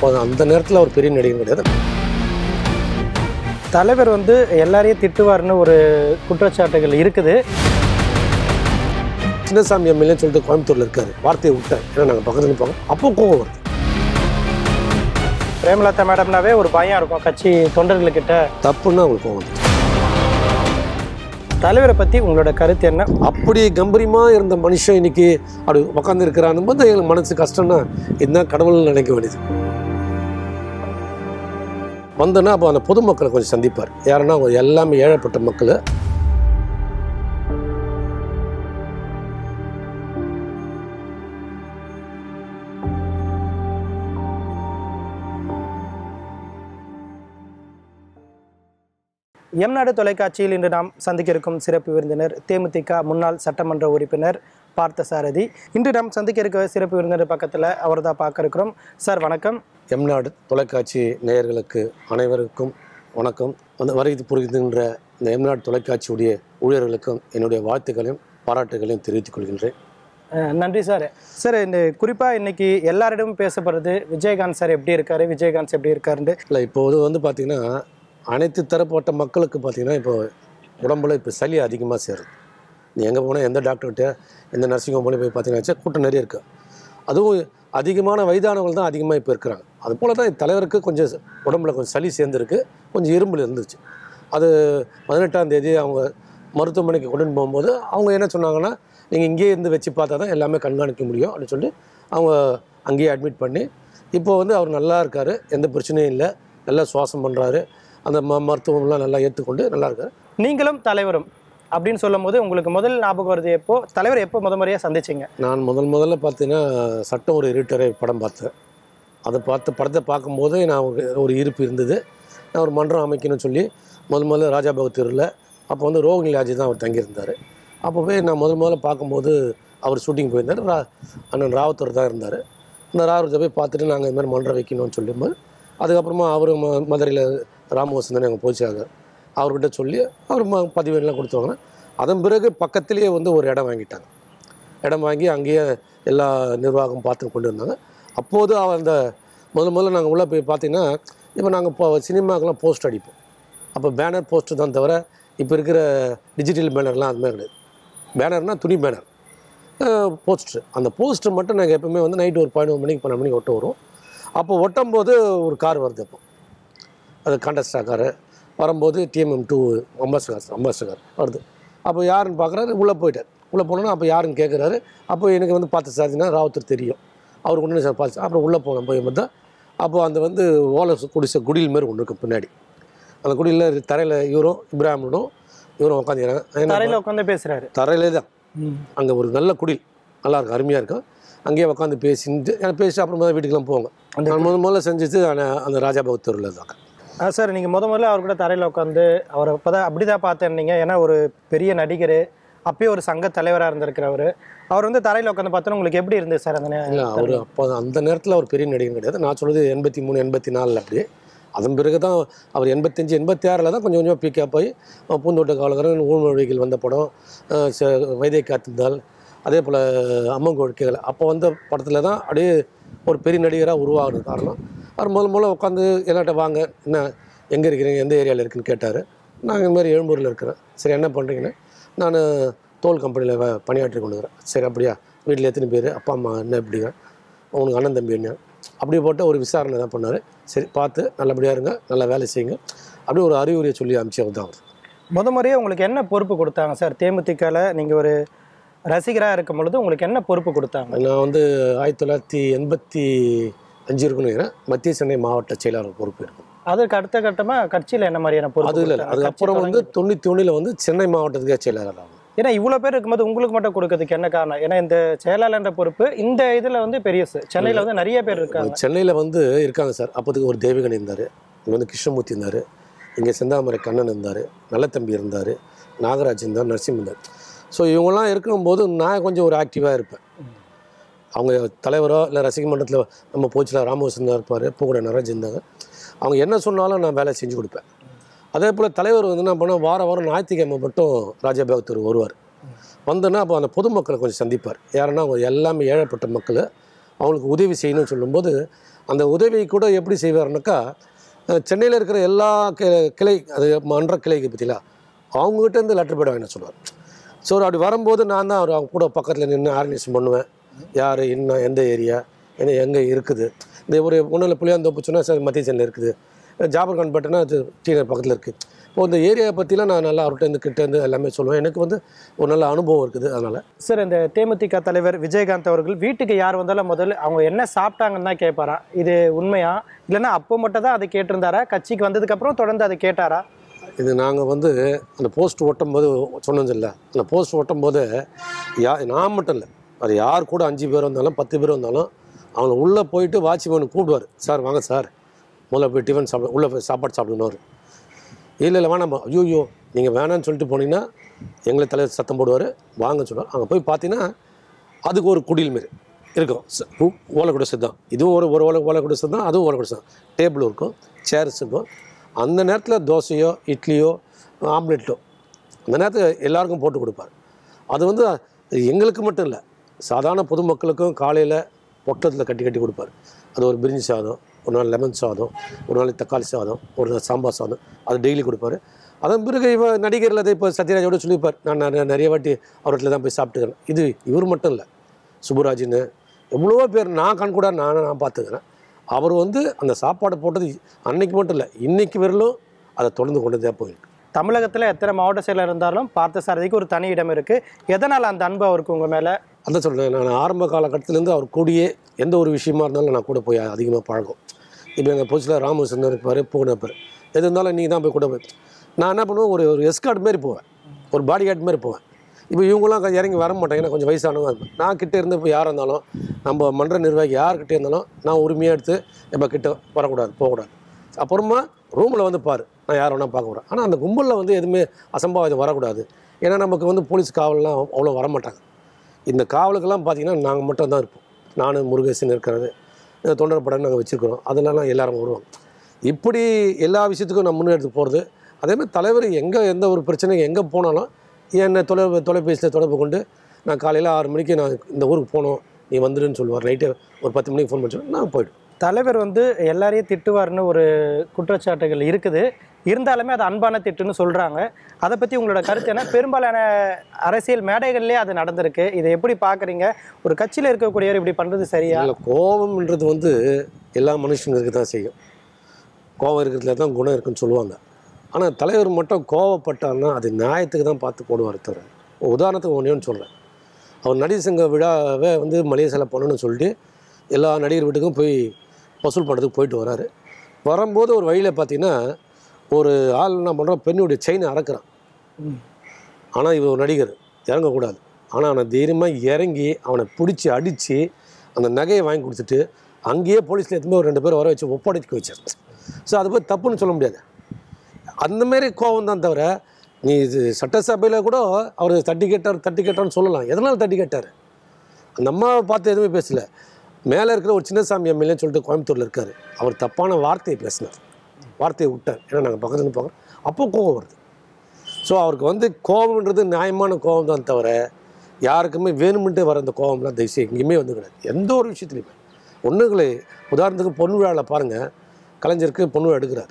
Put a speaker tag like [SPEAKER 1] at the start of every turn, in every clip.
[SPEAKER 1] அப்போ அந்த நேரத்தில் அவர் பெரிய நடிகர் கிடையாது
[SPEAKER 2] தலைவர் வந்து எல்லாரையும் திட்டுவார்னு ஒரு குற்றச்சாட்டுகள் இருக்குது
[SPEAKER 1] சின்னசாமி எம்எல்ஏன்னு சொல்லிட்டு கோயம்புத்தூர்ல இருக்காரு வார்த்தையை விட்டேன் ஏன்னா நாங்கள் பக்கத்துல நிற்பாங்க அப்போ கோவம் வருது
[SPEAKER 2] பிரேமலதா மேடம்னாவே ஒரு பயம் இருக்கும் கட்சி தொண்டர்கள்கிட்ட
[SPEAKER 1] தப்புன்னா அவங்களுக்கு கோவம் வருது
[SPEAKER 2] தலைவரை பற்றி உங்களோட கருத்து என்ன
[SPEAKER 1] அப்படி கம்பீரமா இருந்த மனுஷன் இன்னைக்கு அப்படி உட்காந்து இருக்கிறான்னு போது எங்களுக்கு மனசு கஷ்டம்னா இதுதான் கடவுள் நினைக்க வேண்டியது வந்தோன்னா அப்போ அந்த பொதுமக்களை கொஞ்சம் சந்திப்பார் யாருன்னா அவங்க எல்லாமே ஏழைப்பட்ட மக்கள்
[SPEAKER 2] எம்நாடு தொலைக்காட்சியில் இன்று நாம் சந்திக்க இருக்கும் சிறப்பு விருந்தினர் தேமுதிக முன்னாள் சட்டமன்ற உறுப்பினர் பார்த்தசாரதி இன்று நாம் சந்திக்க இருக்க சிறப்பு விருந்தினர் பக்கத்தில் அவர் தான் பார்க்க இருக்கிறோம் சார் வணக்கம்
[SPEAKER 1] எம்நாடு தொலைக்காட்சி நேயர்களுக்கு அனைவருக்கும் வணக்கம் வந்து வருகை புரிகின்ற இந்த எம்நாடு தொலைக்காட்சியுடைய ஊழியர்களுக்கும் என்னுடைய வாழ்த்துக்களையும் பாராட்டுகளையும் தெரிவித்துக் கொள்கின்றேன்
[SPEAKER 2] அஹ் நன்றி சார் சார் இந்த குறிப்பாக இன்னைக்கு எல்லாரிடமும் பேசப்படுறது விஜயகாந்த் சார் எப்படி இருக்காரு விஜயகாந்த் சார் எப்படி இருக்காருன்னு
[SPEAKER 1] இல்லை இப்போது வந்து பார்த்திங்கன்னா அனைத்து தரப்பட்ட மக்களுக்கு பார்த்திங்கன்னா இப்போ உடம்புல இப்போ சளி அதிகமாக சேருது நீ எங்கே போனால் எந்த டாக்டர்கிட்ட எந்த நர்சிங் ஹோம் போய் பார்த்தீங்கன்னா கூட்டம் நிறைய இருக்குது அதுவும் அதிகமான வயதானவங்க தான் அதிகமாக இப்போ இருக்கிறாங்க அது போல தான் தலைவருக்கு கொஞ்சம் உடம்புல கொஞ்சம் சளி சேர்ந்துருக்கு கொஞ்சம் இரும்பல் இருந்துச்சு அது பதினெட்டாம் தேதி அவங்க மருத்துவமனைக்கு கொண்டுட்டு போகும்போது அவங்க என்ன சொன்னாங்கன்னா நீங்கள் இங்கேயே இருந்து வச்சு பார்த்தா தான் எல்லாமே கண்காணிக்க முடியும் அப்படின்னு சொல்லி அவங்க அங்கேயே அட்மிட் பண்ணி இப்போ வந்து அவர் நல்லா இருக்கார் எந்த பிரச்சனையும் இல்லை நல்லா சுவாசம் பண்ணுறாரு அந்த ம மருத்துவம்லாம் நல்லா ஏற்றுக்கொண்டு நல்லா இருக்காரு
[SPEAKER 2] நீங்களும் தலைவரும் அப்படின்னு சொல்லும்போது உங்களுக்கு முதல் ஞாபகம் வருது எப்போ தலைவர் எப்போ முத முறையாக சந்திச்சிங்க
[SPEAKER 1] நான் முதல் முதல்ல பார்த்தீங்கன்னா சட்டம் ஒரு இருட்டரை படம் பார்த்தேன் அதை பார்த்து படத்தை பார்க்கும்போது நான் ஒரு ஒரு ஈர்ப்பு இருந்தது நான் ஒரு மன்றம் அமைக்கணும்னு சொல்லி முதல் முதல்ல ராஜா பகத்தூரில் அப்போ வந்து ரோகிணி லாஜி தான் அவர் தங்கியிருந்தார் அப்போ போய் நான் முதல் முதல்ல பார்க்கும்போது அவர் ஷூட்டிங் போயிருந்தார் ரா அண்ணன் ராவத்தூர் தான் இருந்தார் அந்த ராவத்தை போய் பார்த்துட்டு நாங்கள் இது மாதிரி மன்றம் வைக்கணும்னு சொல்லும்போது அதுக்கப்புறமா அவர் ம மதுரையில் ராமவசந்தன் அங்கே போச்சாங்க அவர்கிட்ட சொல்லி அவர் ம பதிவேலாம் கொடுத்தாங்க அதன் பிறகு பக்கத்துலேயே வந்து ஒரு இடம் வாங்கிட்டாங்க இடம் வாங்கி அங்கேயே எல்லா நிர்வாகம் பார்த்து கொண்டு இருந்தாங்க அப்போது அவ- அந்த முதல்ல முதல்ல நாங்கள் உள்ளே போய் பார்த்தீங்கன்னா இப்போ நாங்கள் இப்போ சினிமாக்கெல்லாம் போஸ்ட் அடிப்போம் அப்போ பேனர் போஸ்டர் தான் தவிர இப்போ இருக்கிற டிஜிட்டல் பேனர்லாம் அது மாதிரி கிடையாது பேனர்னால் துணி பேனர் போஸ்டர் அந்த போஸ்டர் மட்டும் நாங்கள் எப்பவுமே வந்து நைட்டு ஒரு பதினொரு மணிக்கு பன்னெண்டு மணிக்கு ஒட்ட வரும் அப்போ ஒட்டும் போது ஒரு கார் வருது அப்போ அது கண்டஸ்டா காரு வரும்போது டிஎம்எம் டூ அம்பாஸ்டர் அம்பாஸ்டர் கார் வருது அப்போ யாருன்னு பார்க்குறாரு உள்ளே போயிட்டார் உள்ளே போனோன்னா அப்போ யாருன்னு கேட்குறாரு அப்போ எனக்கு வந்து பார்த்து சார்ஜினா ராவுத்தர் தெரியும் அவர் கொண்டு சார் பார்த்து அப்புறம் உள்ளே போனோம் போய் பார்த்தா அப்போ அந்த வந்து ஓலை குடிசை குடில் மாதிரி ஒன்று இருக்கும் பின்னாடி அந்த குடியில் தரையில் இவரும் இப்ராஹிமனும் இவரும் உட்காந்துக்கிறாங்க
[SPEAKER 2] தரையில் உட்காந்து பேசுறாரு
[SPEAKER 1] தரையிலே தான் அங்கே ஒரு நல்ல குடில் நல்லா இருக்கும் அருமையாக இருக்கும் அங்கேயே உட்காந்து பேசிட்டு எனக்கு பேசி அப்புறமா தான் வீட்டுக்கெல்லாம் போவாங்க நான் முதல் முதல்ல செஞ்சது அந்த- அந்த ராஜா பகத்தூரில் தான்
[SPEAKER 2] ஆ சார் நீங்கள் முத முதல்ல அவர் கூட தரையில் உட்காந்து அவரை இப்போ தான் அப்படி தான் பார்த்தேன் நீங்கள் ஏன்னா ஒரு பெரிய நடிகர் அப்பயே ஒரு சங்க தலைவராக இருந்திருக்கிறவர் அவர் வந்து தரையில் உட்காந்து பார்த்தோன்னா உங்களுக்கு எப்படி இருந்தது சார் அந்த நே-
[SPEAKER 1] இல்லை அவர் அப்போ அந்த நேரத்தில் அவர் பெரிய நடிகர் கிடையாது நான் சொல்றது எண்பத்தி மூணு எண்பத்தி நாலில் அப்படி அதன் பிறகு தான் அவர் எண்பத்தஞ்சு எண்பத்தி ஆறில் தான் கொஞ்சம் கொஞ்சமாக பீக்கப் ஆகி அஹ் பூந்தோட்ட காலகரன் ஊழ்மொழிகள் வந்த படம் அஹ் ச- வைதை காத்திருந்தால் அதே போல் அம்மன் கோழிக்கைகள் அப்போ வந்த படத்தில் தான் அப்படியே ஒரு பெரிய நடிகராக உருவாகிறது காரணம் அவர் முதல் முதல்ல உட்காந்து எல்லாட்ட வாங்க என்ன எங்கே இருக்கிறீங்க எந்த ஏரியாவில் இருக்குன்னு கேட்டார் நாங்கள் இந்த மாதிரி எழும்பூரில் இருக்கிறேன் சரி என்ன பண்ணுறீங்கன்னு நான் தோல் கம்பெனியில் பணியாற்றி கொண்டு இருக்கிறேன் சரி அப்படியா வீட்டில் எத்தனை பேர் அப்பா அம்மா என்ன எப்படிங்க உனக்கு அண்ணன் தம்பி என்ன அப்படி போட்ட ஒரு விசாரணை தான் பண்ணார் சரி பார்த்து நல்லபடியாக இருங்க நல்லா வேலை செய்யுங்க அப்படி ஒரு அறிவுரையை சொல்லி அமிச்சவர் தான் அவர்
[SPEAKER 2] முத முறையே உங்களுக்கு என்ன பொறுப்பு கொடுத்தாங்க சார் தேமுதிகவில் நீங்கள் ஒரு ரசிகராக இருக்கும் பொழுது உங்களுக்கு என்ன பொறுப்பு கொடுத்தாங்க
[SPEAKER 1] நான் வந்து ஆயிரத்தி தொள்ளாயிரத்தி எண்பத்தி அஞ்சு இருக்குன்னு நினைக்கிறேன் மத்திய சென்னை மாவட்ட செயலாளர் பொறுப்பு இருக்கும்
[SPEAKER 2] அதுக்கு அடுத்த கட்டமாக கட்சியில் என்ன மாதிரியான பொறுப்பு
[SPEAKER 1] அது இல்லை இல்லை
[SPEAKER 2] கொடுத்தாங்க?
[SPEAKER 1] அதுக்கப்புறம்
[SPEAKER 2] கட்சி
[SPEAKER 1] வந்து தொண்ணூற்றி ஒன்றில் வந்து சென்னை மாவட்டத்துக்கே செயலாளர் ஆகும்
[SPEAKER 2] ஏன்னா இவ்வளோ பேர் இருக்கும்போது உங்களுக்கு மட்டும் கொடுக்கறதுக்கு என்ன காரணம் ஏன்னா இந்த செயலாளர்ன்ற பொறுப்பு இந்த இதில் வந்து பெரியசு சென்னையில் வந்து நிறைய பேர் இருக்காங்க
[SPEAKER 1] சென்னையில் வந்து இருக்காங்க சார் அப்போதுக்கு ஒரு தேவிகன் இருந்தார் இங்கே வந்து கிருஷ்ணமூர்த்தி இருந்தார் இங்கே செந்தாமரை கண்ணன் இருந்தார் நல்லத்தம்பி இருந்தார் நாகராஜ் இருந்தார் நரசிம்ம இருந்தார் ஸோ இவங்கெல்லாம் இருக்கும்போது நான் கொஞ்சம் ஒரு ஆக்டிவாக இருப்பேன் அவங்க தலைவரோ இல்லை ரசிக மன்றத்தில் நம்ம போச்சில் ராமகிருஷ்ணன் தான் இருப்பார் பூக்கூட நடராஜ் இருந்தாங்க அவங்க என்ன சொன்னாலும் நான் வேலை செஞ்சு கொடுப்பேன் அதே போல் தலைவர் வந்து என்ன பண்ண வாரம் வாரம் ஞாயிற்றுக்கிழமை மட்டும் ராஜபாகத்தூர் வருவார் வந்தோன்னா அப்போ அந்த பொதுமக்களை கொஞ்சம் சந்திப்பார் யாருன்னா அவங்க எல்லாமே ஏழைப்பட்ட மக்கள் அவங்களுக்கு உதவி செய்யணும்னு சொல்லும்போது அந்த உதவி கூட எப்படி செய்வாருனாக்கா சென்னையில் இருக்கிற எல்லா கி- கிளை அது மன்ற கிளைக்கு பற்றிலா அவங்ககிட்ட இருந்து லெட்டர் பேட் வாங்கின சொல்லுவார் ஸோ அப்படி வரும்போது நான் தான் அவர் அவங்க கூட பக்கத்தில் நின்று ஆர்கனைசேஷன் பண்ணுவேன் யார் என்ன எந்த ஏரியா என்ன எங்கே இருக்குது இந்த ஒரு ஒன்றில் புளியாந்தோப்பு சொன்னால் சார் மத்திய சென்னையில் இருக்குது ஜாபர் கான் பட்டுனா அது டீனர் பக்கத்தில் இருக்குது இப்போ இந்த ஏரியாவை பற்றிலாம் நான் நல்லா அவர்கிட்ட இருந்து கிட்ட இருந்து எல்லாமே சொல்லுவேன் எனக்கு வந்து ஒரு நல்ல அனுபவம் இருக்குது அதனால்
[SPEAKER 2] சார் இந்த தேமுதிக தலைவர் விஜயகாந்த் அவர்கள் வீட்டுக்கு யார் வந்தாலும் முதல்ல அவங்க என்ன சாப்பிட்டாங்கன்னு தான் கேட்பாரா இது உண்மையா இல்லைன்னா அப்போ மட்டும் தான் அதை கேட்டிருந்தாரா கட்சிக்கு வந்ததுக்கப்புறம் தொடர்ந்து அதை கேட்டாரா
[SPEAKER 1] இது நாங்கள் வந்து அந்த போஸ்ட் ஓட்டும்போது சொன்னதில்ல அந்த போஸ்ட் ஓட்டும்போது யா நான் மட்டும் இல்லை அது யார் கூட அஞ்சு பேர் வந்தாலும் பத்து பேர் வந்தாலும் அவங்கள உள்ளே போயிட்டு வாட்ச்மேன் கூப்பிடுவார் சார் வாங்க சார் முதல்ல போய் டிஃபன் சாப்பிட உள்ளே போய் சாப்பாடு சாப்பிடணும் இல்லை இல்லை வேணாம் ஐயோ நீங்கள் வேணாம்னு சொல்லிட்டு போனீங்கன்னா எங்களை தலைவர் சத்தம் போடுவார் வாங்க சொல்லுவார் அங்கே போய் பார்த்தீங்கன்னா அதுக்கு ஒரு குடில் மாரி இருக்கும் ச- உ- ஓலை குடிசை தான் இதுவும் ஒரு ஒரு ஓலை ஓலை குடிசை தான் அதுவும் ஓலை குடிசை தான் டேபிள் இருக்கும் சேர்ஸ் இருக்கும் அந்த நேரத்தில் தோசையோ இட்லியோ ஆம்லெட்டோ அந்த நேரத்தில் எல்லாருக்கும் போட்டு கொடுப்பார் அது வந்து எங்களுக்கு மட்டும் இல்லை சாதாரண பொதுமக்களுக்கும் காலையில் பொட்டத்தில் கட்டி கட்டி கொடுப்பார் அது ஒரு பிரிஞ்சி சாதம் ஒரு நாள் லெமன் சாதம் ஒரு நாள் தக்காளி சாதம் ஒரு நாள் சாம்பார் சாதம் அது டெய்லி கொடுப்பாரு அதன் பிறகு இவ நடிகரில் அதை இப்போ சத்யராஜோட சொல்லியிருப்பார் நான் நிறைய நிறைய வாட்டி அவர்கிட்ட தான் போய் சாப்பிட்டுக்கிறேன் இது இவர் மட்டும் இல்லை சுப்புராஜின்னு எவ்வளோ பேர் நான் கண் கூட நான் நான் பார்த்துக்கிறேன் அவர் வந்து அந்த சாப்பாடு போட்டது அன்னைக்கு மட்டும் இல்லை இன்னைக்கு வரலும் அதை தொடர்ந்து கொண்டு தான் போயிருக்கு
[SPEAKER 2] தமிழகத்தில் எத்தனை மாவட்ட செயலர் இருந்தாலும் பார்த்த சாரதிக்கு ஒரு தனி இடம் இருக்கு எதனால் அந்த அன்பு அவருக்கு உங்க மேல
[SPEAKER 1] அதான் சொல்கிறேன் நான் ஆரம்ப காலகட்டத்திலேருந்து அவர் கூடயே எந்த ஒரு விஷயமா இருந்தாலும் நான் கூட போய் அதிகமாக பழகும் இப்போ எங்கள் பொசில் ராமகிருஷ்ணன் இருப்பார் பூனப்பர் எது இருந்தாலும் நீங்கள் தான் போய் கூட போய் நான் என்ன பண்ணுவேன் ஒரு ஒரு எஸ்கார்ட் மாரி போவேன் ஒரு பாடி கார்டு மாதிரி போவேன் இப்போ இவங்களாம் கொஞ்சம் இறங்கி வர மாட்டாங்க ஏன்னா கொஞ்சம் வயசானவங்க இருப்பேன். நான் கிட்ட இருந்து இப்போ யாராக இருந்தாலும் நம்ம மன்ற நிர்வாகி யார்கிட்ட இருந்தாலும் நான் உரிமையாக எடுத்து இப்போ கிட்ட வரக்கூடாது போகக்கூடாது அப்புறமா ரூமில் வந்து பாரு நான் யாரை வேணால் பார்க்க போகிறேன் ஆனால் அந்த கும்பலில் வந்து எதுவுமே அசம்பாவிதம் வரக்கூடாது ஏன்னா நமக்கு வந்து போலீஸ் காவல்லாம் அவ்வளோ வரமாட்டாங்க இந்த காவலுக்கெல்லாம் பார்த்தீங்கன்னா நாங்கள் மட்டும் தான் இருப்போம் நானும் முருகேசன் இருக்கிறது இந்த தொண்டர் படம் நாங்கள் வச்சுருக்கிறோம் அதெல்லாம் எல்லாரும் வருவாங்க இப்படி எல்லா விஷயத்துக்கும் நான் முன்னெடுத்து போகிறது அதேமாதிரி தலைவர் எங்கே எந்த ஒரு பிரச்சனைக்கு எங்கே போனாலும் என்னை தொலை தொலைபேசியில் தொடர்பு கொண்டு நான் காலையில் ஆறு மணிக்கு நான் இந்த ஊருக்கு போகணும் நீ வந்துடுன்னு சொல்லுவார் நைட்டு ஒரு பத்து மணிக்கு ஃபோன் பண்ணி நான் போய்டும்
[SPEAKER 2] தலைவர் வந்து எல்லாரையும் திட்டுவார்னு ஒரு குற்றச்சாட்டுகள் இருக்குது இருந்தாலுமே அது அன்பான திட்டுன்னு சொல்றாங்க அதை பத்தி உங்களோட கருத்து என்ன பெரும்பாலான அரசியல் மேடைகள்லயே அது நடந்திருக்கு இதை எப்படி பாக்குறீங்க ஒரு கட்சியில இருக்கக்கூடியவர் இப்படி பண்றது சரியா
[SPEAKER 1] இல்லை கோபம்ன்றது வந்து எல்லா மனுஷங்களுக்கு தான் செய்யும் கோபம் இருக்கிறதுல தான் குணம் இருக்குன்னு சொல்லுவாங்க ஆனால் தலைவர் மட்டும் கோவப்பட்டார்னா அது நியாயத்துக்கு தான் பார்த்து போடுவார் தவிர உதாரணத்துக்கு ஒன்றே ஒன்று சொல்கிறேன் அவர் நடிகர் சங்க விழாவை வந்து மலேசியாவில் பண்ணணும்னு சொல்லிட்டு எல்லா நடிகர் வீட்டுக்கும் போய் வசூல் பண்ணுறதுக்கு போயிட்டு வராரு வரும்போது ஒரு வழியில் பார்த்தீங்கன்னா ஒரு ஆள் என்ன பண்ணுறான் பெண்ணுடைய செயினை அறக்குறான்
[SPEAKER 2] ம்.
[SPEAKER 1] ஆனால் இவன் ஒரு நடிகர் இறங்கக்கூடாது ஆனால் அவனை தைரியமாக இறங்கி அவனை பிடிச்சி அடித்து அந்த நகையை வாங்கி கொடுத்துட்டு அங்கேயே போலீஸில் எத்தனை ஒரு ரெண்டு பேர் வர வச்சு ஒப்படைக்க வச்சார் ஸோ அது போய் தப்புன்னு சொல்ல முடியாது அந்த மாதிரி கோவம் தான் தவிர நீ இது சட்டசபையில் கூட அவர் தட்டி கேட்டார் தட்டி கேட்டார்னு சொல்லலாம் எதனால் தட்டி கேட்டார் அந்த அம்மாவை பார்த்து எதுவுமே பேசல மேலே இருக்கிற ஒரு சின்னசாமி எம்எல்ஏன்னு சொல்லிட்டு கோயம்புத்தூரில் இருக்கார் அவர் தப்பான வார்த்தையை பேசினார் வார்த்தையை விட்டார் ஏன்னா நாங்கள் பக்கத்துல இருந்து பார்க்குறோம் அப்போ கோவம் வருது ஸோ அவருக்கு வந்து கோபம்ன்றது நியாயமான கோபம் தான் தவிர யாருக்குமே வேணுமென்ட்டு வர அந்த கோபம்லாம் தயவுசெய்து எங்கேயுமே வந்து கிடையாது எந்த ஒரு விஷயத்துலையுமே ஒன்றுங்களே உதாரணத்துக்கு பொன் விழாவில் பாருங்கள் கலைஞருக்கு பொன் விழா எடுக்கிறார்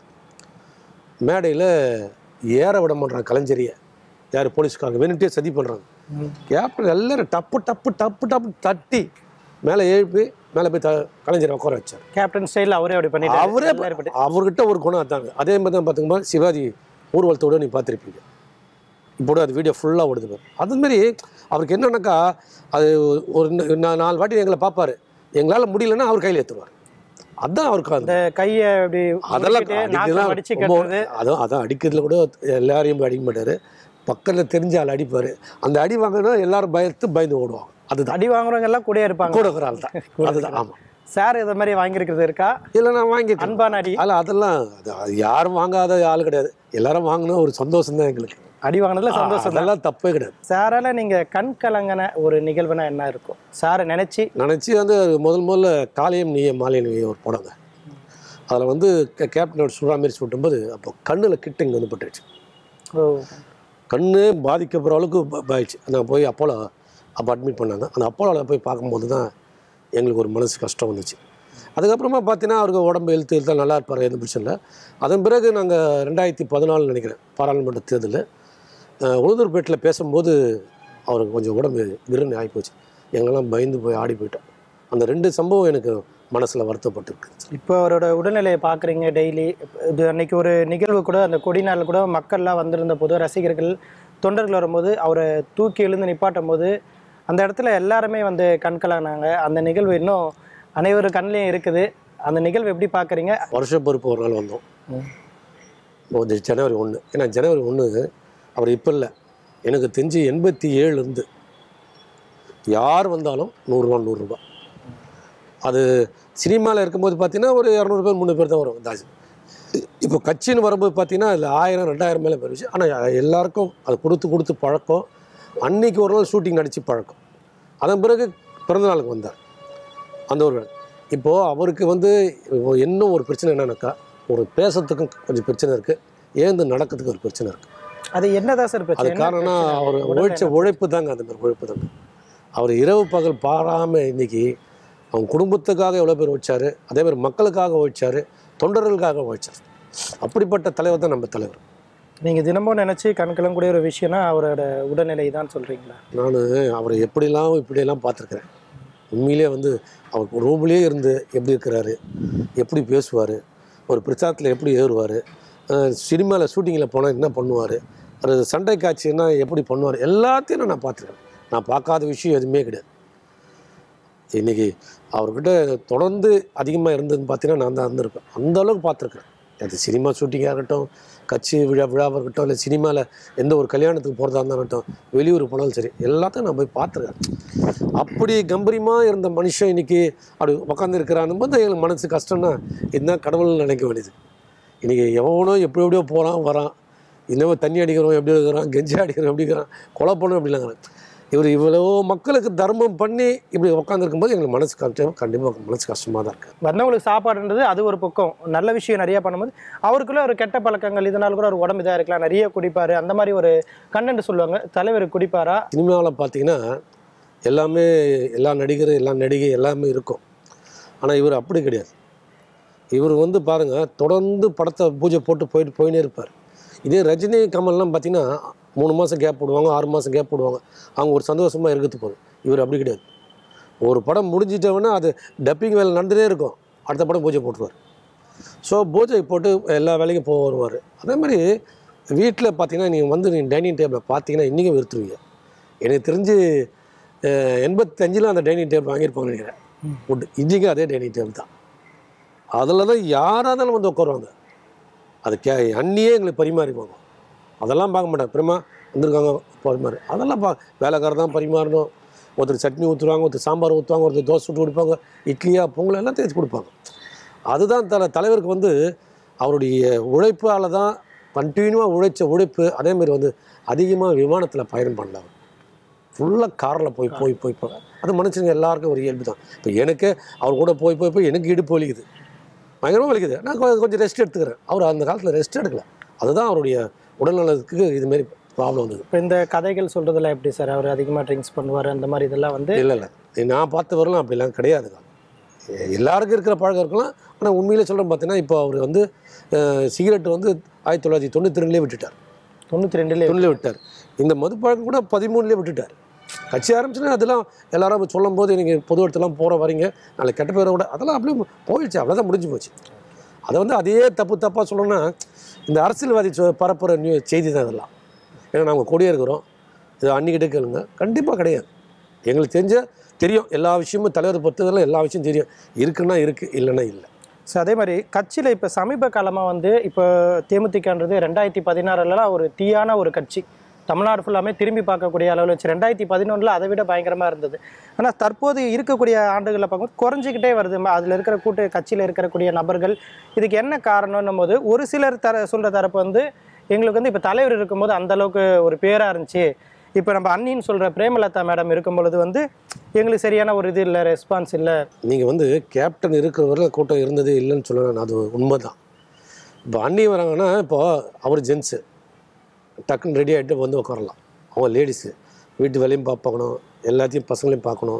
[SPEAKER 1] மேடையில் ஏற விட மாட்டாங்க கலைஞரியை யார் போலீஸ்காரங்க வேணுட்டே சதி பண்ணுறாங்க கேப்டன் எல்லாரும் டப்பு டப்பு டப்பு டப்பு தட்டி மேலே எழுப்பி மேலே போய் த கலைஞரை உட்கார வச்சார்
[SPEAKER 2] கேப்டன் ஸ்டைல் அவரே அப்படி பண்ணிட்டு
[SPEAKER 1] அவரே அவர்கிட்ட ஒரு குணம் அதாங்க அதே மாதிரி தான் பார்த்துக்கும்போது சிவாஜி ஊர்வலத்தோட நீ பார்த்துருப்பீங்க இப்போ அது வீடியோ ஃபுல்லாக ஓடுது பாரு அது மாதிரி அவருக்கு என்னன்னாக்கா அது ஒரு ந- நா- நாலு வாட்டி எங்களை பார்ப்பாரு எங்களால் முடியலன்னா அவர் கையில் ஏற்றுவார் அதான் அவருக்கு அந்த
[SPEAKER 2] இந்த கையை அப்படி
[SPEAKER 1] அதெல்லாம்
[SPEAKER 2] உருட்டிட்டு, நாக்கை
[SPEAKER 1] அடிக்கலாம்
[SPEAKER 2] மடிச்சு
[SPEAKER 1] ரொம்ப-
[SPEAKER 2] கட்டுறது
[SPEAKER 1] அதான் அதான் அடிக்கிறதுல கூட எல்லாரையும் போய் அடிக்க மாட்டார் பக்கத்தில் தெரிஞ்ச ஆள் அடிப்பார் அந்த அடி வாங்கினா எல்லாரும் பயத்து பயந்து ஓடுவாங்க அதுதான்
[SPEAKER 2] அடி வாங்குறவங்க எல்லாம் கூட இருப்பாங்க
[SPEAKER 1] கூட இருக்கிற ஆள் தான் அதுதான் ஆமாம்
[SPEAKER 2] சார் இதை மாதிரி வாங்கியிருக்கிறது இருக்கா
[SPEAKER 1] இல்லை நான் வாங்கி
[SPEAKER 2] அன்பான அடி
[SPEAKER 1] அதில் அதெல்லாம் அது அது யாரும் வாங்காத ஆள் கிடையாது எல்லாரும் வாங்கினா ஒரு சந்தோஷம் தான் எங்களுக்கு
[SPEAKER 2] அடி வாங்கினதுல சந்தோஷம் தான்
[SPEAKER 1] அதெல்லாம் தப்பே கிடையாது
[SPEAKER 2] சாரால நீங்க கண் கலங்கின ஒரு நிகழ்வுனா என்ன இருக்கும் சாரை நினைச்சு
[SPEAKER 1] நினச்சி வந்து முதல் முதல்ல காலையும் நீயே மாலையும் நீயே ஒரு படங்க அதில் வந்து கே- கேப்டனோட சுடுற மாதிரி சுட்டும்போது அப்போ கண்ணில் கிட்ட இங்கே வந்து பட்டுருச்சு
[SPEAKER 2] ஓ
[SPEAKER 1] கண்ணு பாதிக்கப்படுற அளவுக்கு ப- பாயிடுச்சு நான் போய் அப்போலோ அப்போ அட்மிட் பண்ணாங்க அந்த அப்போலோவில் போய் பார்க்கும்போது தான் எங்களுக்கு ஒரு மனசு கஷ்டம் வந்துச்சு அதுக்கப்புறமா பார்த்தீங்கன்னா அவருக்கு உடம்பு எழுத்து எழுத்தா நல்லா இருப்பார் எதுவும் பிரச்சனை இல்லை அதன் பிறகு நாங்கள் ரெண்டாயிரத்தி பதினாலு நினைக்கிறேன் பாராளுமன்ற தேர்தல் உளுந்தூர்பேட்டில் பேசும்போது அவருக்கு கொஞ்சம் உடம்பு விருன்னு ஆகிப்போச்சு எங்கெல்லாம் பயந்து போய் ஆடி போயிட்டோம் அந்த ரெண்டு சம்பவம் எனக்கு மனசில் வருத்தப்பட்டிருக்கு
[SPEAKER 2] இப்போ அவரோட உடல்நிலையை பார்க்குறீங்க டெய்லி இது அன்னைக்கு ஒரு நிகழ்வு கூட அந்த கொடி நாள் கூட மக்கள்லாம் வந்திருந்த போது ரசிகர்கள் தொண்டர்கள் வரும்போது அவரை தூக்கி எழுந்து நிப்பாட்டும் போது அந்த இடத்துல எல்லாருமே வந்து கண்கலானாங்க அந்த நிகழ்வு இன்னும் அனைவரு கண்ணிலையும் இருக்குது அந்த நிகழ்வு எப்படி பார்க்குறீங்க
[SPEAKER 1] வருஷ பொறுப்பு ஒரு நாள் வந்தோம் ஒரு ஜனவரி ஒன்று ஏன்னா ஜனவரி ஒன்று அவர் இப்போ இல்லை எனக்கு தெரிஞ்சு எண்பத்தி ஏழுலேருந்து யார் வந்தாலும் நூறுரூவா நூறுரூவா அது சினிமாவில் இருக்கும்போது பார்த்தீங்கன்னா ஒரு இரநூறு பேர் முந்நூறு பேர் தான் வரும் தாஜ் இப்போ கட்சின்னு வரும்போது பார்த்தீங்கன்னா அதில் ஆயிரம் ரெண்டாயிரம் மேலே போயிருச்சு ஆனால் எல்லாருக்கும் அது கொடுத்து கொடுத்து பழக்கம் அன்னைக்கு ஒரு நாள் ஷூட்டிங் நடித்து பழக்கம் அதன் பிறகு பிறந்தநாளுக்கு வந்தார் அந்த ஒரு இப்போது அவருக்கு வந்து இப்போ இன்னும் ஒரு பிரச்சனை என்னன்னாக்கா ஒரு பேசுறதுக்கும் கொஞ்சம் பிரச்சனை இருக்குது ஏந்து நடக்கிறதுக்கு ஒரு பிரச்சனை இருக்குது
[SPEAKER 2] அது என்னதான் சார்
[SPEAKER 1] அது
[SPEAKER 2] பிரச்சனை
[SPEAKER 1] காரணம்னா அவர் உழைச்ச உழைப்பு தாங்க அந்த மாதிரி உழைப்பு தாங்க அவர் இரவு பகல் பாராமல் இன்னைக்கு அவங்க குடும்பத்துக்காக எவ்வளோ பேர் உழைச்சாரு அதே மாதிரி மக்களுக்காக உழைச்சாரு தொண்டர்களுக்காக உழைச்சார் அப்படிப்பட்ட தலைவர் தான் நம்ம தலைவர்
[SPEAKER 2] நீங்கள் தினமும் நினச்சி கண்கலங்கூடிய ஒரு விஷயம்னா அவரோட உடல்நிலை தான் சொல்கிறீங்களா
[SPEAKER 1] நான் அவரை எப்படிலாம் இப்படியெல்லாம் பார்த்துருக்குறேன் உண்மையிலே வந்து அவர் ரூம்லேயே இருந்து எப்படி இருக்கிறாரு எப்படி பேசுவார் ஒரு பிரச்சாரத்தில் எப்படி ஏறுவார் சினிமாவில் ஷூட்டிங்கில் போனால் என்ன பண்ணுவார் ஒரு சண்டை காட்சின்னா எப்படி பண்ணுவார் எல்லாத்தையும் நான் பார்த்துருக்கேன் நான் பார்க்காத விஷயம் எதுவுமே கிடையாது இன்றைக்கி அவர்கிட்ட தொடர்ந்து அதிகமாக இருந்ததுன்னு பார்த்தீங்கன்னா நான் தான் இருந்திருப்பேன் அந்த அளவுக்கு பார்த்துருக்கேன் அது சினிமா ஷூட்டிங்காக இருக்கட்டும் கட்சி விழா விழாவாக இருக்கட்டும் இல்லை சினிமாவில் எந்த ஒரு கல்யாணத்துக்கு போகிறதா இருக்கட்டும் வெளியூர் போனாலும் சரி எல்லாத்தையும் நான் போய் பார்த்துருக்கேன் அப்படி கம்பீரமாக இருந்த மனுஷன் இன்னைக்கு அப்படி உட்காந்து இருக்கிறான்னு போது எங்களுக்கு மனசு கஷ்டம்னா இதுதான் கடவுள் நினைக்க வேண்டியது இன்றைக்கி எவனோ எப்படி எப்படியோ போகிறான் வரான் இன்னமும் தண்ணி அடிக்கிறோம் எப்படி இருக்கிறான் கெஞ்சி அடிக்கிறோம் எப்படி இருக்கிறான் கொலை பண்ணோம் எப்படிலாங்கிறான் இவர் இவ்வளோ மக்களுக்கு தர்மம் பண்ணி இப்படி உட்காந்துருக்கும் போது எங்களுக்கு மனசு கஷ்டம் கண்டிப்பாக மனசு கஷ்டமாக தான் இருக்குது
[SPEAKER 2] வந்தவங்களுக்கு சாப்பாடுன்றது அது ஒரு பக்கம் நல்ல விஷயம் நிறைய பண்ணும்போது அவருக்குள்ள ஒரு கெட்ட பழக்கங்கள் இதனால கூட ஒரு உடம்பு இதாக இருக்கலாம் நிறைய குடிப்பாரு அந்த மாதிரி ஒரு கண்டென்ட் சொல்லுவாங்க தலைவர் குடிப்பாரா
[SPEAKER 1] சினிமாவில் பார்த்தீங்கன்னா எல்லாமே எல்லா நடிகர் எல்லா நடிகை எல்லாமே இருக்கும் ஆனால் இவர் அப்படி கிடையாது இவர் வந்து பாருங்கள் தொடர்ந்து படத்தை பூஜை போட்டு போயிட்டு போயினே இருப்பார் இதே ரஜினி கமல்லாம் பார்த்தீங்கன்னா மூணு மாதம் கேப் போடுவாங்க ஆறு மாதம் கேப் போடுவாங்க அவங்க ஒரு சந்தோஷமாக இருக்கிறது போதும் இவர் அப்படி கிடையாது ஒரு படம் முடிஞ்சிட்டவொன்னே அது டப்பிங் வேலை நடந்துகிட்டே இருக்கும் அடுத்த படம் பூஜை போட்டுருவார் ஸோ பூஜை போட்டு எல்லா வேலைக்கும் போக வருவார் அதே மாதிரி வீட்டில் பார்த்தீங்கன்னா நீங்கள் வந்து நீங்கள் டைனிங் டேபிளில் பார்த்தீங்கன்னா இன்றைக்கும் வெறுத்துருவீங்க எனக்கு தெரிஞ்சு அஹ், எண்பத்தஞ்சில் அந்த டைனிங் டேபிள் வாங்கியிருப்பாங்கன்னு நினைக்கிறேன் உட் இன்றைக்கும் அதே டைனிங் டேபிள் தான் அதில் தான் யாராக இருந்தாலும் வந்து உட்காருவாங்க அது கே அண்ணியே எங்களுக்கு பரிமாறிப்பாங்க அதெல்லாம் பார்க்க மாட்டேன் பெருமா வந்திருக்காங்க பரிமாறு அதெல்லாம் பா வேலைக்காரர் தான் பரிமாறணும் ஒருத்தர் சட்னி ஊற்றுவாங்க ஒருத்தர் சாம்பார் ஊற்றுவாங்க ஒருத்தர் தோசை சுட்டு கொடுப்பாங்க இட்லியா பொங்கல் எல்லாம் தேய்ச்சி கொடுப்பாங்க அதுதான் தல தலைவருக்கு வந்து அவருடைய உழைப்பால் தான் கண்டினியூவாக உழைச்ச உழைப்பு அதேமாரி வந்து அதிகமாக விமானத்தில் பயணம் பண்ணல ஃபுல்லாக காரில் போய் போய் போய் போய் அது மனுஷங்க எல்லாருக்கும் ஒரு இயல்பு தான் இப்போ எனக்கு அவர் கூட போய் போய் போய் எனக்கு இடுப்பு வலிக்குது பயங்கரமாக வலிக்குது நான் கொ- கொஞ்சம் ரெஸ்ட் எடுத்துக்கிறேன் அவர் அந்த காலத்தில் ரெஸ்ட் எடுக்கல அதுதான் அவருடைய உடல்நலத்துக்கு இதுமாரி ப்ராப்ளம் வந்தது
[SPEAKER 2] இப்போ இந்த கதைகள் சொல்றதுல எப்படி சார் அவர் அதிகமாக ட்ரிங்க்ஸ் பண்ணுவார் அந்த மாதிரி இதெல்லாம் வந்து
[SPEAKER 1] இல்லை இல்லை நான் பார்த்த வரலாம் அப்படிலாம் கிடையாதுங்க எல்லாருக்கும் இருக்கிற பழக்கம் இருக்கலாம் ஆனால் உண்மையிலே சொல்கிறேன் பார்த்தீங்கன்னா இப்போ அவர் வந்து சிகரெட் வந்து ஆயிரத்தி தொள்ளாயிரத்தி தொண்ணூற்றி ரெண்டுலேயே விட்டுட்டார்
[SPEAKER 2] தொண்ணூற்றி ரெண்டுலேயே
[SPEAKER 1] தொண்ணிலே விட்டார் இந்த மது பழக்கம் கூட பதிமூணுலேயே விட்டுட்டார் கட்சி ஆரம்பிச்சுன்னா அதெல்லாம் எல்லாரும் சொல்லும் போது நீங்கள் பொது இடத்துலாம் போகிற வரீங்க நாளைக்கு கெட்ட பேரை விட அதெல்லாம் அப்படியே போயிடுச்சு அவ்வளோதான் முடிஞ்சு போச்சு அதை வந்து அதே தப்பு தப்பாக சொல்லணும்னா இந்த அரசியல்வாதி சொ- பரப்புகிற நியூ செய்தி தான் இதெல்லாம் ஏன்னா நாங்கள் கொடியே இருக்கிறோம் இது அன்னிக்கிட்டே கேளுங்க கண்டிப்பாக கிடையாது எங்களுக்கு தெரிஞ்ச தெரியும் எல்லா விஷயமும் தலைவர் பொறுத்ததெல்லாம் எல்லா விஷயமும் தெரியும் இருக்குன்னா இருக்குது இல்லைன்னா இல்லை
[SPEAKER 2] ஸோ அதே மாதிரி கட்சியில் இப்போ சமீப காலமாக வந்து இப்போ தேமுதிகன்றது ரெண்டாயிரத்தி பதினாறுலலாம் ஒரு தீயான ஒரு கட்சி தமிழ்நாடு ஃபுல்லாமே திரும்பி பார்க்கக்கூடிய அளவில் வச்சு ரெண்டாயிரத்தி பதினொன்றில் அதை விட பயங்கரமாக இருந்தது ஆனால் தற்போது இருக்கக்கூடிய ஆண்டுகளில் பார்க்கும்போது குறைஞ்சிக்கிட்டே வருது அதில் இருக்கிற கூட்டு கட்சியில் இருக்கக்கூடிய நபர்கள் இதுக்கு என்ன காரணம்னும் போது ஒரு சிலர் தர சொல்கிற தரப்பு வந்து எங்களுக்கு வந்து இப்போ தலைவர் இருக்கும்போது அந்த அளவுக்கு ஒரு பேராக இருந்துச்சு இப்போ நம்ம அண்ணின்னு சொல்கிற பிரேமலதா மேடம் இருக்கும் பொழுது வந்து எங்களுக்கு சரியான ஒரு இது இல்லை ரெஸ்பான்ஸ் இல்லை
[SPEAKER 1] நீங்கள் வந்து கேப்டன் இருக்கிற வரை கூட்டம் இருந்ததே இல்லைன்னு சொல்லலாம் அது உண்மை தான் இப்போ அண்ணி வராங்கன்னா இப்போ அவர் ஜென்ஸு டக்குன்னு ரெடி ஆகிட்டு வந்து உட்காரலாம் அவங்க லேடிஸு வீட்டு வேலையும் பார்க்கணும் எல்லாத்தையும் பசங்களையும் பார்க்கணும்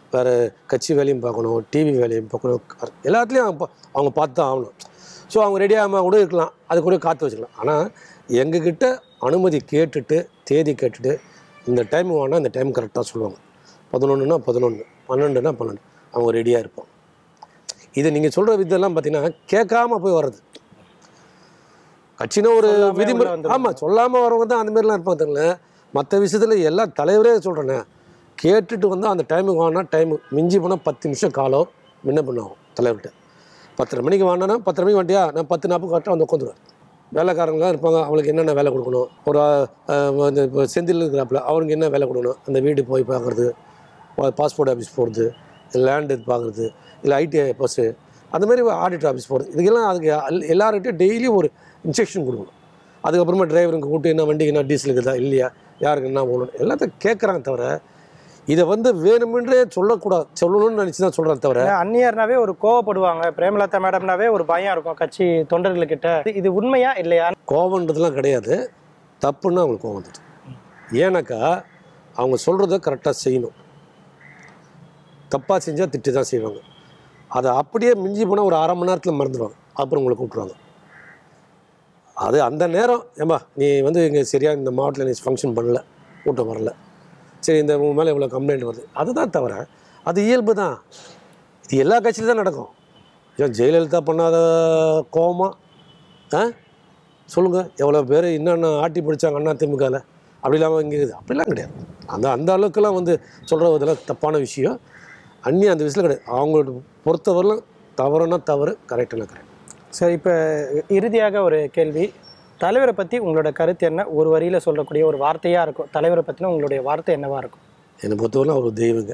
[SPEAKER 1] வேறு கட்சி வேலையும் பார்க்கணும் டிவி வேலையும் பார்க்கணும் எல்லாத்துலேயும் அவங்க பா- அவங்க பார்த்து தான் ஆகணும் ஸோ அவங்க ரெடியாகாமல் கூட இருக்கலாம் அது கூட காத்து வச்சுக்கலாம் ஆனால் எங்ககிட்ட அனுமதி கேட்டுட்டு தேதி கேட்டுட்டு இந்த டைம் வேணால் இந்த டைம் கரெக்டாக சொல்லுவாங்க பதினொன்றுனா பதினொன்று பன்னெண்டுனா பன்னெண்டு அவங்க ரெடியாக இருப்பாங்க இது நீங்கள் சொல்கிற விதெல்லாம் பார்த்தீங்கன்னா கேட்காம போய் வர்றது கட்சினா ஒரு
[SPEAKER 2] சொல்லாம
[SPEAKER 1] விதிமுறை
[SPEAKER 2] உள்ள வந்துருவாங்க.
[SPEAKER 1] ஆமாம் சொல்லாமல் வரவங்க தான் அந்த மாதிரிலாம் இருப்பாங்க தெரியல மற்ற விஷயத்தில் எல்லா தலைவரே சொல்கிறேனே கேட்டுட்டு வந்து அந்த டைமுக்கு வாங்கினா டைமு மிஞ்சி போனால் பத்து நிமிஷம் காலம் முன்ன பண்ணுவோம் தலைவர்கிட்ட பத்தரை மணிக்கு வாங்கினா பத்தரை மணிக்கு வந்துட்டியா நான் பத்து நாற்பது கரெக்டாக வந்து உட்காந்துருவேன் வேலைக்காரங்களாம் இருப்பாங்க அவங்களுக்கு என்னென்ன வேலை கொடுக்கணும் ஒரு அஹ், இந்த இப்போ செந்தில் இருக்கிறாப்புல அவருக்கு என்ன வேலை கொடுக்கணும் அந்த வீடு போய் பார்க்குறது பாஸ்போர்ட் ஆஃபீஸ் போகிறது லேண்டு பார்க்குறது இல்லை ஐடிஐ பஸ்ஸு அந்த மாதிரி ஆடிட் ஆஃபீஸ் போகிறது இதுக்கெல்லாம் அதுக்கு எல்- எல்லார்கிட்டையும் டெய்லி ஒரு இன்ஸ்ட்ரக்ஷன் கொடுக்கணும் அதுக்கப்புறமா டிரைவருக்கு கூட்டு என்ன வண்டிக்கு என்ன டீசல் இருக்குதா இல்லையா யாருக்கு என்ன போகணும் எல்லாத்தையும் கேட்குறாங்க தவிர இதை வந்து வேணுமென்றே சொல்லக்கூடாது சொல்லணும்னு நினச்சி தான் சொல்கிறேன் தவிர
[SPEAKER 2] ஏன்னா அந்நியர்னாவே ஒரு கோவப்படுவாங்க பிரேமலதா மேடம்னாவே ஒரு பயம் இருக்கும் கட்சி தொண்டர்கள்கிட்ட இது- இது உண்மையா இல்லையா
[SPEAKER 1] கோவன்றதுலாம் கிடையாது தப்புன்னா அவங்களுக்கு கோவம் வந்துடுது ஏன்னாக்கா அவங்க சொல்கிறத கரெக்டாக செய்யணும் தப்பாக செஞ்சால் திட்டு தான் செய்வாங்க அதை அப்படியே மிஞ்சி போனால் ஒரு அரை மணி நேரத்தில் மறந்துடுவாங்க அப்புறம் உங்களை கூப்பிட்ருவாங்க அது அந்த நேரம் ஏம்பா நீ வந்து இங்கே சரியாக இந்த மாவட்டத்தில் நீ ஃபங்க்ஷன் பண்ணல கூட்டம் வரல சரி இந்த உன் மேலே இவ்வளோ கம்ப்ளைண்ட் வருது அதுதான் தவிர அது இயல்பு தான் இது எல்லா கட்சியிலும் தான் நடக்கும் ஏன் ஜெயலலிதா பண்ணாத கோவமா ஆ சொல்லுங்கள் எவ்வளோ பேர் என்னென்ன ஆட்டி பிடிச்சாங்க அண்ணா திமுகவில் அப்படி இல்லாமல் இங்கே இருக்குது அப்படிலாம் கிடையாது அந்த அந்த அளவுக்குலாம் வந்து சொல்கிற இதெல்லாம் தப்பான விஷயம் அந்நிய அந்த விஷயத்தில் கிடையாது அவங்களோட பொறுத்தவரையிலும் தவறுனா தவறு கரெக்டுனா கரெக்ட்
[SPEAKER 2] சரி இப்போ இறுதியாக ஒரு கேள்வி தலைவரை பற்றி உங்களோட கருத்து என்ன ஒரு வரியில் சொல்லக்கூடிய ஒரு வார்த்தையாக இருக்கும் தலைவரை பற்றின உங்களுடைய வார்த்தை என்னவா இருக்கும்
[SPEAKER 1] என்னை பொறுத்தவரையிலும் அவர் ஒரு தெய்வங்க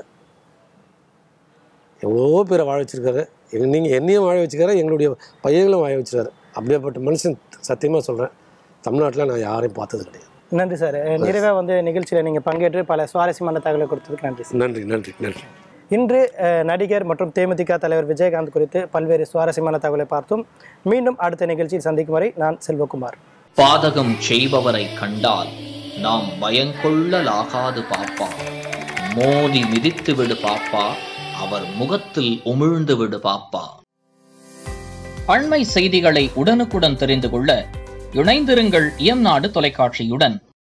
[SPEAKER 1] எவ்வளோ பேரை வாழ வச்சிருக்காரு எங்க நீங்கள் என்னையும் வாழ வச்சுக்காரு எங்களுடைய பையங்களும் வாழ வச்சிருக்காரு அப்படியேப்பட்ட மனுஷன் சத்தியமாக சொல்கிறேன் தமிழ்நாட்டில் நான் யாரையும் பார்த்தது கிடையாது
[SPEAKER 2] நன்றி சார் நிறைவாக வந்து நிகழ்ச்சியில் நீங்கள் பங்கேற்று பல சுவாரஸ்யமான தகவலை கொடுத்ததுக்கு நன்றி சார்
[SPEAKER 1] நன்றி நன்றி நன்றி
[SPEAKER 2] இன்று அஹ், நடிகர் மற்றும் தேமுதிக தலைவர் விஜயகாந்த் குறித்து பல்வேறு சுவாரஸ்யமான தகவலை பார்த்தோம் மீண்டும் அடுத்த நிகழ்ச்சியில் சந்திக்கும் வரை நான் செல்வகுமார்
[SPEAKER 3] பாதகம் செய்பவரை கண்டால் நாம் பயங்கொள்ளலாகாது பாப்பா மோதி மிதித்து விடு பாப்பா அவர் முகத்தில் உமிழ்ந்து விடு பாப்பா அண்மை செய்திகளை உடனுக்குடன் தெரிந்து கொள்ள இணைந்திருங்கள் இயம்நாடு தொலைக்காட்சியுடன்